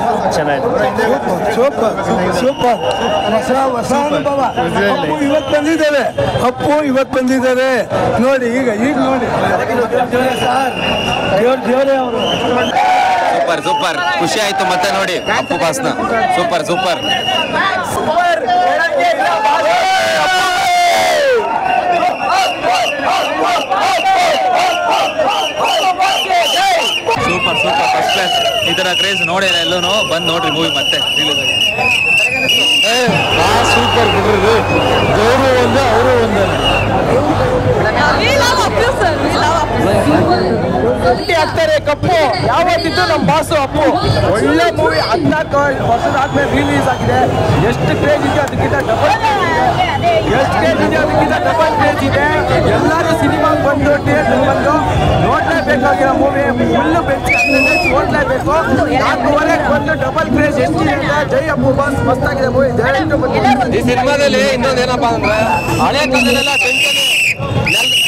ಚೆನ್ನಾಗಿದೆ super super ಹೊಸ ಹೊಸ ಅನುಭವ ಅಪ್ಪು ಇವತ್ತು ಬಂದಿದ್ದಾರೆ ಅಪ್ಪು ಇವತ್ತು ಬಂದಿದ್ದಾರೆ ನೋಡಿ ಈಗ ಈಗ ನೋಡಿ ದೇವ್ರ ದೇವರೇ ಅವರು ಸೂಪರ್ ಸೂಪರ್ ಖುಷಿ ಆಯ್ತು ಮತ್ತೆ ನೋಡಿ ಅಪ್ಪು ಬಾಸ್ನ super super super super first class ಈ ತರ ಕ್ರೇಜ್ ನೋಡಿಲ್ಲ ಎಲ್ಲೂ ಬಂದು ನೋಡ್ರಿ ಮೂವಿ ಮತ್ತೆ ಸೂಪರ್ ಬಿಡ್ರಿ ದೇವರು ಒಂದೇ ಅವರು ಒಂದೇ ಆಗ್ತಾರೆ ಕಪ್ಪು ಯಾವತ್ತಿದ್ದು ನಮ್ಮ ಬಾಸು ಅಪ್ಪು ಒಳ್ಳೆ ಮೂವಿ ಹದಿನಾಲ್ಕು ವರ್ಷದಾದ್ಮೇಲೆ ರಿಲೀಸ್ ಆಗಿದೆ ಎಷ್ಟು ಕ್ರೇಜ್ ಇದೆ ಅದಕ್ಕಿಂತ ಡಬಲ್ ಎಷ್ಟು ಕ್ರೇಜ್ ಇದೆ ಅದಕ್ಕಿಂತ ಡಬಲ್ ಕ್ರೇಜ್ ಇದೆ ಎಲ್ಲರೂ ಸಿನಿಮಾಗೆ ಬಂದು ಥಿಯೇಟರ್ ಬಂದು ನೋಡ್ಲೇಬೇಕಾಗಿರೋ ಮೂವಿ ಫುಲ್ ಬೆಂಚಿ ನೋಡ್ಲೇಬೇಕು ನಾಲ್ಕೂವರೆಗೆ ಬಂದು ಡಬಲ್ ಕ್ರೇಜ್ ಎಷ್ಟಿದೆ ಅಂದ್ರೆ ಜೈ ಅಪ್ಪು ಬಾಸ್ ಮಸ್ತಾಗಿದೆ ಮೂವಿ ದಯವಿಟ್ಟು ಬಂದು ಈ ಸಿನಿಮಾದಲ್ಲಿ ಇನ್ನೊಂದೇನಪ್ಪ ಅಂದ್ರೆ ಹಳೆ ಕಾಲದಲ್ಲೆಲ್ಲ ಟೆನ್ಷನ್